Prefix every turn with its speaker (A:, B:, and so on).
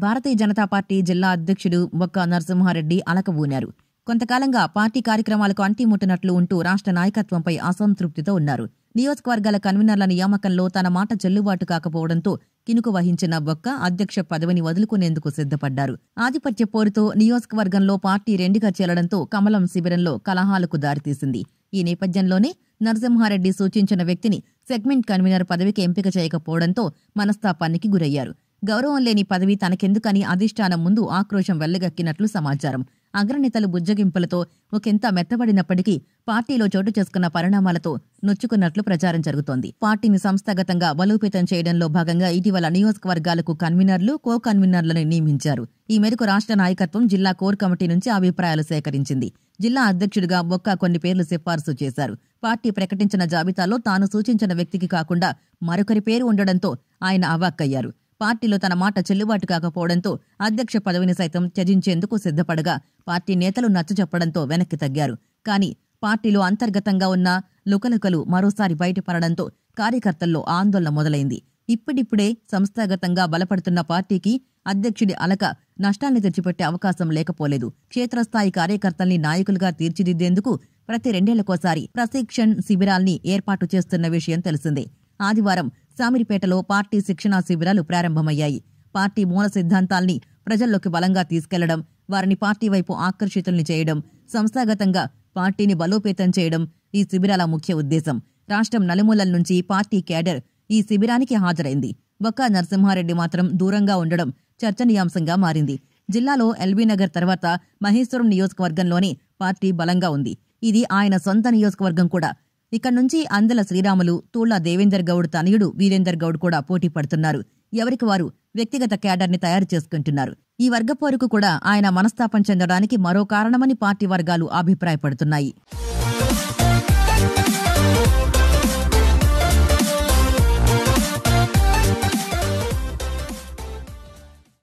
A: భారతీయ Janata party జిల్లా అధ్యక్షుడు బొక్క నరసింహారెడ్డి అలకబూనారు కొంతకాలంగా పార్టీ కార్యక్రమాలకు అంటిముట్టనట్లు ఉంటూ రాష్ట్ర నాయకత్వంపై అసంతృప్తితో ఉన్నారు నియోజకవర్గాల కన్వీనర్ల నియామకంలో తన మాట చెల్లుబాటు కాకపోవడంతో కినుకు వహించిన బొక్క అధ్యక్ష పదవిని వదులుకునేందుకు సిద్ధపడ్డారు ఆధిపత్య పోరుతో నియోజకవర్గంలో పార్టీ రెండుగా చేరడంతో కమలం శిబిరంలో కలహాలకు దారితీసింది ఈ నేపథ్యంలోనే నరసింహారెడ్డి సూచించిన వ్యక్తిని సెగ్మెంట్ కన్వీనర్ పదవికి ఎంపిక చేయకపోవడంతో మనస్తాపానికి గురయ్యారు గౌరవం లేని పదవి తనకెందుకని అధిష్టానం ముందు ఆక్రోశం వెళ్లగక్కినట్లు సమాచారం అగ్రనేతలు బుజ్జగింపులతో ఒకంత మెత్తబడినప్పటికీ పార్టీలో చోటు చేసుకున్న పరిణామాలతో నొచ్చుకున్నట్లు ప్రచారం జరుగుతోంది పార్టీని సంస్థాగతంగా బలోపేతం చేయడంలో భాగంగా ఇటీవల నియోజకవర్గాలకు కన్వీనర్లు కో కన్వీనర్లను నియమించారు ఈ మేరకు రాష్ట్ర నాయకత్వం జిల్లా కోర్ కమిటీ నుంచి అభిప్రాయాలు సేకరించింది జిల్లా అధ్యక్షుడిగా బొక్క కొన్ని పేర్లు సిఫార్సు చేశారు పార్టీ ప్రకటించిన జాబితాలో తాను సూచించిన వ్యక్తికి కాకుండా మరొకరి పేరు ఉండడంతో ఆయన అవాక్కయ్యారు పార్టీలో తన మాట చెల్లుబాటు కాకపోవడంతో అధ్యక్ష పదవిని సైతం త్యజించేందుకు సిద్ధపడగా పార్టీ నేతలు నచ్చజెప్పడంతో వెనక్కి తగ్గారు కానీ పార్టీలో అంతర్గతంగా ఉన్న లుకలుకలు మరోసారి బయటపడడంతో కార్యకర్తల్లో ఆందోళన మొదలైంది ఇప్పుడిప్పుడే సంస్థాగతంగా బలపడుతున్న పార్టీకి అధ్యక్షుడి అలక నష్టాన్ని తెచ్చిపెట్టే అవకాశం లేకపోలేదు క్షేత్రస్థాయి కార్యకర్తల్ని నాయకులుగా తీర్చిదిద్దేందుకు ప్రతి రెండేళ్లకోసారి ప్రశిక్షణ్ శిబిరాల్ని ఏర్పాటు చేస్తున్న విషయం తెలిసిందే ఆదివారం సామిరిపేటలో పార్టీ శిక్షణా శిబిరాలు ప్రారంభమయ్యాయి పార్టీ మూల సిద్ధాంతాల్ని ప్రజల్లోకి బలంగా తీసుకెళ్లడం వారిని పార్టీ వైపు ఆకర్షితుల్ని చేయడం సంస్థాగతంగా పార్టీని బలోపేతం చేయడం ఈ శిబిరాల ముఖ్య ఉద్దేశం రాష్ట్రం నలుమూలల నుంచి పార్టీ కేడర్ ఈ శిబిరానికి హాజరైంది బొక్క నరసింహారెడ్డి మాత్రం దూరంగా ఉండడం చర్చనీయాంశంగా మారింది జిల్లాలో ఎల్బీనగర్ తర్వాత మహేశ్వరం నియోజకవర్గంలోనే పార్టీ బలంగా ఉంది ఇది ఆయన సొంత నియోజకవర్గం కూడా ఇక్కడ నుంచి అందల శ్రీరాములు తూళ్ల దేవేందర్ గౌడ్ తనయుడు వీరేందర్ గౌడ్ కూడా పోటీ పడుతున్నారు ఎవరికి వారు వ్యక్తిగత క్యాడర్ని తయారు చేసుకుంటున్నారు ఈ వర్గపోరుకు కూడా ఆయన మనస్తాపం చెందడానికి మరో కారణమని పార్టీ వర్గాలు అభిప్రాయపడుతున్నాయి